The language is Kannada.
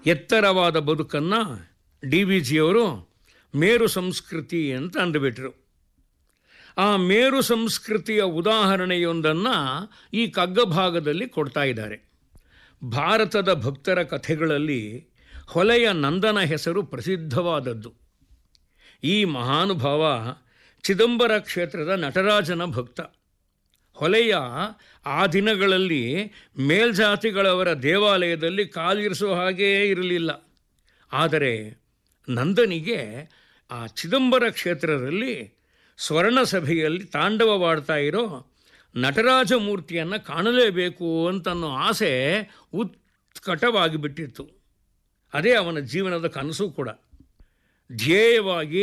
ಎತ್ತರವಾದ ಬದುಕನ್ನು ಡಿ ವಿ ಜಿಯವರು ಮೇರು ಸಂಸ್ಕೃತಿ ಅಂತ ಅಂದುಬಿಟ್ರು ಆ ಮೇರು ಸಂಸ್ಕೃತಿಯ ಉದಾಹರಣೆಯೊಂದನ್ನು ಈ ಕಗ್ಗ ಭಾಗದಲ್ಲಿ ಕೊಡ್ತಾ ಇದ್ದಾರೆ ಭಾರತದ ಭಕ್ತರ ಕಥೆಗಳಲ್ಲಿ ಹೊಲೆಯ ನಂದನ ಹೆಸರು ಪ್ರಸಿದ್ಧವಾದದ್ದು ಈ ಮಹಾನುಭಾವ ಚಿದಂಬರ ಕ್ಷೇತ್ರದ ನಟರಾಜನ ಭಕ್ತ ಹೊಲೆಯ ಆ ದಿನಗಳಲ್ಲಿ ಮೇಲ್ಜಾತಿಗಳವರ ದೇವಾಲಯದಲ್ಲಿ ಕಾಲಿರಿಸುವ ಹಾಗೇ ಇರಲಿಲ್ಲ ಆದರೆ ನಂದನಿಗೆ ಆ ಚಿದಂಬರ ಕ್ಷೇತ್ರದಲ್ಲಿ ಸ್ವರ್ಣ ಸಭೆಯಲ್ಲಿ ತಾಂಡವವಾಡ್ತಾ ಇರೋ ನಟರಾಜ ಮೂರ್ತಿಯನ್ನು ಕಾಣಲೇಬೇಕು ಅಂತನ್ನೋ ಆಸೆ ಉತ್ಕಟವಾಗಿ ಬಿಟ್ಟಿತ್ತು ಅದೇ ಅವನ ಜೀವನದ ಕನಸು ಕೂಡ ಧ್ಯೇಯವಾಗಿ